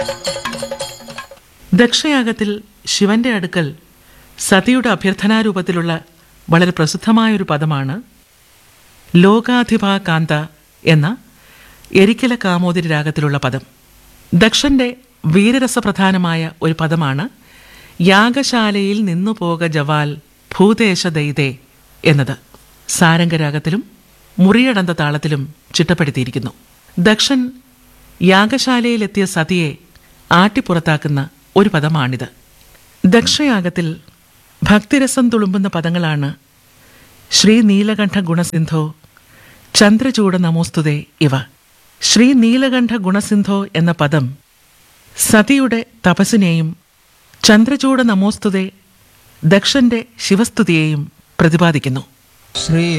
ദക്ഷയാഗത്തിൽ ശിവന്റെ അടുക്കൽ സതിയുടെ അഭ്യർത്ഥനാരൂപത്തിലുള്ള വളരെ പ്രസിദ്ധമായൊരു പദമാണ് ലോകാധിപാ കാന്ത എന്ന എരിക്കല കാമോദരി രാഗത്തിലുള്ള പദം ദക്ഷന്റെ വീരരസപ്രധാനമായ ഒരു പദമാണ് യാഗശാലയിൽ നിന്നു പോക ജവാൽ ഭൂദേശ ദൈതേ എന്നത് സാരംഗരാഗത്തിലും മുറിയടന്ത താളത്തിലും ചിട്ടപ്പെടുത്തിയിരിക്കുന്നു ദക്ഷൻ യാഗശാലയിലെത്തിയ സതിയെ ആട്ടിപ്പുറത്താക്കുന്ന ഒരു പദമാണിത് ദക്ഷയാഗത്തിൽ ഭക്തിരസം തുളുമ്പുന്ന പദങ്ങളാണ് ശ്രീ നീലകണ്ഠ ഗുണസിന്ധോ ചന്ദ്രചൂട നമോസ്തുതേ ഇവ ശ്രീ നീലകണ്ഠ ഗുണസിന്ധോ എന്ന പദം സതിയുടെ തപസ്സിനെയും ചന്ദ്രചൂട നമോസ്തുതേ ദക്ഷന്റെ ശിവസ്തുതിയെയും പ്രതിപാദിക്കുന്നു ശ്രീ